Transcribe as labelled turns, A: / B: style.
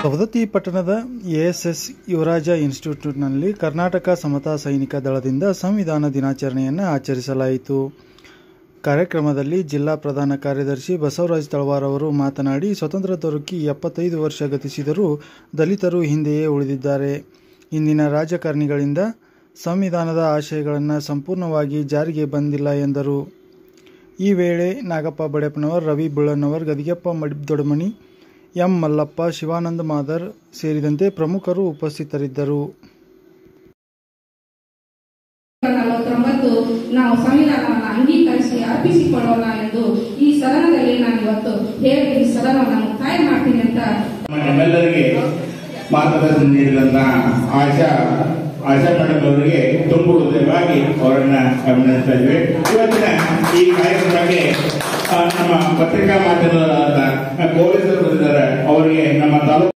A: ಸವದತ್ತಿ ಪಟ್ಟಣದ ಎಎಸ್ಎಸ್ ಯುವರಾಜ ಇನ್ಸ್ಟಿಟ್ಯೂಟ್ನಲ್ಲಿ ಕರ್ನಾಟಕ ಸಮತಾ ಸೈನಿಕ ದಳದಿಂದ ಸಂವಿಧಾನ ದಿನಾಚರಣೆಯನ್ನು ಆಚರಿಸಲಾಯಿತು ಕಾರ್ಯಕ್ರಮದಲ್ಲಿ ಜಿಲ್ಲಾ ಪ್ರಧಾನ ಕಾರ್ಯದರ್ಶಿ ಬಸವರಾಜ್ ತಳವಾರ್ ಅವರು ಮಾತನಾಡಿ ಸ್ವತಂತ್ರ ದೊರಕಿ ಎಪ್ಪತ್ತೈದು ವರ್ಷ ಗತಿಸಿದರೂ ದಲಿತರು ಹಿಂದೆಯೇ ಉಳಿದಿದ್ದಾರೆ ಇಂದಿನ ರಾಜಕಾರಣಿಗಳಿಂದ ಸಂವಿಧಾನದ ಆಶಯಗಳನ್ನು ಸಂಪೂರ್ಣವಾಗಿ ಜಾರಿಗೆ ಬಂದಿಲ್ಲ ಎಂದರು ಈ ವೇಳೆ ನಾಗಪ್ಪ ಬಡೆಪ್ಪನವರ್ ರವಿ ಬುಳ್ಳಣ್ಣವರ್ ಗದಿಗೆಪ್ಪ ಮಡಿ ದೊಡಮನಿ ಎಂ ಮಲ್ಲಪ್ಪ ಶಿವಾನಂದ ಮಾದರ್ ಸೇರಿದಂತೆ ಪ್ರಮುಖರು ಉಪಸ್ಥಿತರಿದ್ದರು
B: ನಲವತ್ತೊಂಬತ್ತು ನಾವು ಸಂವಿಧಾನವನ್ನು ಅಂಗೀಕರಿಸಿ ಅರ್ಪಿಸಿಕೊಳ್ಳೋಣ ಎಂದು ಈ ಸದನದಲ್ಲಿ ನಾನು ಇವತ್ತು ಹೇಳಿ ಈ ಸದನವನ್ನು ಮುಕ್ತಾಯ ಮಾಡ್ತೀನಿ ಅಂತ
C: ನಮ್ಮೆಲ್ಲರಿಗೆ ಮಾರ್ಗದರ್ಶನ ನೀಡಿದಂತ ಆಶಾ ಆಶಾ ಮೇಡಮ್ ಅವರಿಗೆ ತುಂಬ ಹೃದಯವಾಗಿ ಅವರನ್ನ ಅಭಿನಂದಿಸ್ತಾ ಇದ್ವಿ ಇವತ್ತಿನ ಈ ಕಾರ್ಯಕ್ರಮಕ್ಕೆ ಆ, ನಮ್ಮ ಪತ್ರಿಕಾ ಮಾಧ್ಯಮದ ಪೊಲೀಸರು ಬಂದಿದ್ದಾರೆ ಅವರಿಗೆ ನಮ್ಮ ತಾಲೂಕು